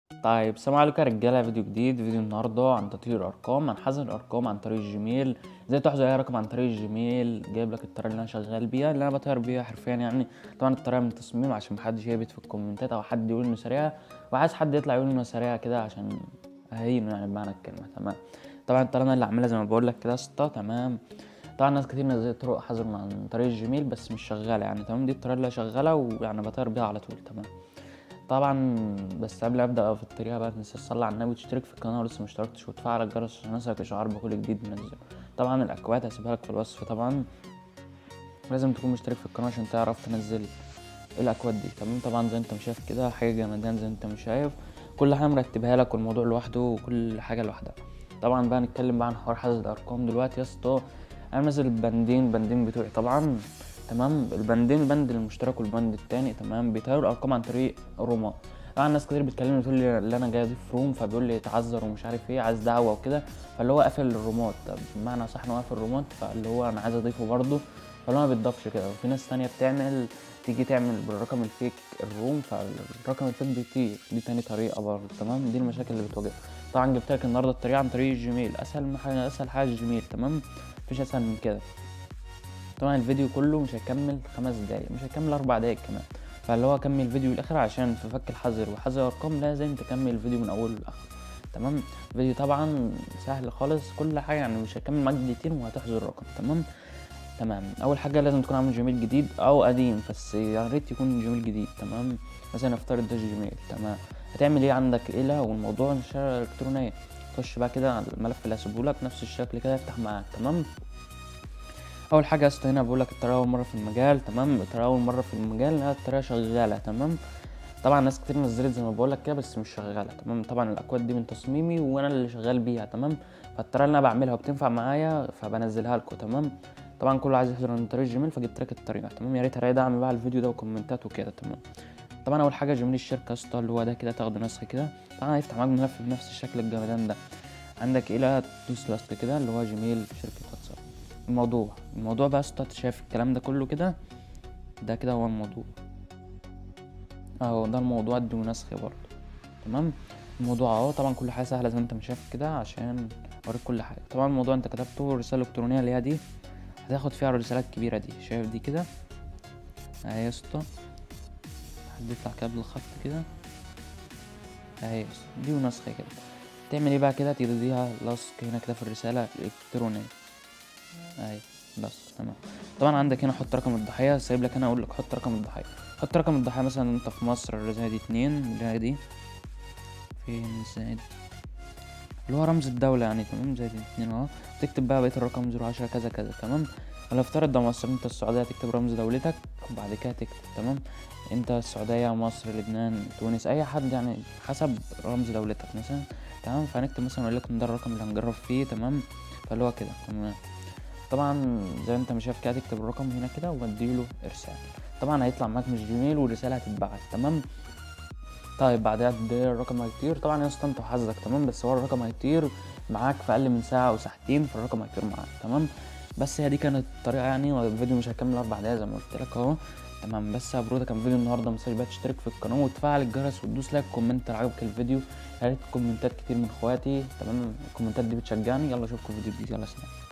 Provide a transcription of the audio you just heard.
طيب السلام عليكم يا رجاله فيديو جديد فيديو النهارده عن تطوير الارقام عن حذف الارقام عن طريق الجيميل ازاي تحذف اي رقم عن طريق الجيميل جايب لك الطريقه اللي انا شغال بيها اللي انا بطير بيها حرفيا يعني طبعا الطريقه من التصميم عشان محدش يهبط في الكومنتات او حد يقول انه سريع وعايز حد يطلع يقول انه سريع كده عشان اهينه يعني بمعنى الكلمه تمام طبعا الطريقه اللي عاملها زي ما بقول لك كده يا اسطى تمام طبعا ناس كتير نزلت طرق حظر عن طريق الجيميل بس مش شغاله يعني تمام دي الطريقه اللي شغاله ويعني بطير بيها على طول تمام طبعا بس قبل ما ابدا في الطريقه بقى تنسى تصلي على النبي وتشترك في القناه ولسه مشتركتش وتفعل الجرس عشان يوصلك اشعار بكل جديد بنزله طبعا الاكواد هسيبها لك في الوصف طبعا لازم تكون مشترك في القناه عشان تعرف تنزل الاكواد دي تمام طبعا زي انت مش شايف كده حاجه جمدان زي انت مش شايف كل حاجه مرتبها لك والموضوع لوحده وكل حاجه لوحدها طبعا بقى نتكلم بقى عن حوار حذف الارقام دلوقتي يا اسطى انا منزل البندين بندين بتوعي طبعا تمام البندين البند المشترك والبند التاني تمام بيطيروا الارقام عن طريق الرومات طبعا ناس كتير بتكلمني تقول لي اللي انا جاي اضيف روم فبيقول لي اتعذر ومش عارف ايه عايز دعوه وكده فاللي هو قافل الرومات طب بمعنى صح ان هو قافل الرومات فاللي هو انا عايز اضيفه برضه فاللي هو ما بيتضافش كده وفي ناس تانية بتعمل تيجي تعمل بالرقم الفيك الروم فالرقم الفيك بيطير دي تاني طريقه برضه تمام دي المشاكل اللي بتواجهها طبعا جبت لك النهارده الطريقه عن طريق الجيميل اسهل حاجه اسهل حاجه الجيميل تمام مفيش اسهل من كده طبعا الفيديو كله مش هيكمل خمس دقايق مش هيكمل اربع دقايق كمان فاللي هو كمل الفيديو الاخر عشان في فك الحظر وحظر الارقام لازم تكمل الفيديو من اوله لاخره تمام الفيديو طبعا سهل خالص كل حاجه يعني مش هيكمل معاك دقيقتين وهتحظر الرقم تمام تمام اول حاجه لازم تكون عامل جيميل جديد او قديم بس يا ريت يكون جيميل جديد تمام مثلا نفترض ده جيميل تمام هتعمل ايه عندك ايه والموضوع نشاره الكترونيه تخش بقى كده على الملف اللي هسيبهولك نفس الشكل كده يفتح معاك تمام اول حاجه يا اسطى هنا بقول لك الطريقه اول مره في المجال تمام الطريقه اول مره في المجال لا الطريقه شغاله تمام طبعا ناس كتير نزلت زي ما بقول لك كده بس مش شغاله تمام طبعا الاكواد دي من تصميمي وانا اللي شغال بيها تمام فالطريقه اللي انا بعملها وبتنفع معايا فبنزلها لكم تمام طبعا كله عايز يحضر عن طريق جيميل فجبت لك الطريقه تمام يا ريت هراي دعم بقى الفيديو ده وكومنتات وكده تمام طبعا اول حاجه جيميل الشركه يا اسطى اللي هو ده كده تاخده نسخه كده طبعا هيفتح معاك ملف بنفس الشكل الجمدان ده عندك ايه لا تدوس لاست كده اللي هو جيميل شركه واتساب الموضوع الموضوع بقى انت شايف الكلام ده كله كده ده كده هو الموضوع اهو ده الموضوع ادي نسخ برضه تمام الموضوع اهو طبعا كل حاجه سهله زي ما انت مش شايف كده عشان اوريك كل حاجه طبعا الموضوع انت كتبته رساله الكترونيه اللي هي دي هتاخد فيها الرسالة الكبيرة دي شايف دي كده اهي يا اسطى حد يطلع كده بالخط كده اهي يا اسطى دي ونسخة كده تعمل ايه بقى كده تديها لصق هنا كده في الرسالة الإلكترونية اهي بس تمام طبعا عندك هنا حط رقم الضحية سايب لك هنا اقول لك حط رقم الضحية حط رقم الضحية مثلا انت في مصر الرسالة دي اتنين اللي هي دي فين زائد اللي هو رمز الدولة يعني تمام زي دي اتنين اهو تكتب بقى بقية الرقم زيرو عشرة كذا كذا تمام ولا افترض ده مصر انت السعودية تكتب رمز دولتك وبعد كده تكتب تمام انت السعودية مصر لبنان تونس اي حد يعني حسب رمز دولتك مثلا تمام فهنكتب مثلا وليكن ده الرقم اللي هنجرب فيه تمام فاللي هو كده تمام طبعا زي انت مش شايف كده تكتب الرقم هنا كده واديله ارسال طبعا هيطلع معاك مش جيميل والرسالة هتتبعت تمام طيب بعدها قد ايه الرقم هيطير طبعا يا اسطى انت وحظك تمام بس هو الرقم هيطير معاك في اقل من ساعه او ساعتين فالرقم هيطير معاك تمام بس هي دي كانت الطريقه يعني والفيديو مش هيكمل اربع دقايق زي ما قلت لك اهو تمام بس يا برو ده كان فيديو النهارده متنساش بقى تشترك في القناه وتفعل الجرس وتدوس لايك كومنت لو عجبك الفيديو يا ريت كومنتات كتير من اخواتي تمام الكومنتات دي بتشجعني يلا اشوفكم في فيديو جديد يلا سلام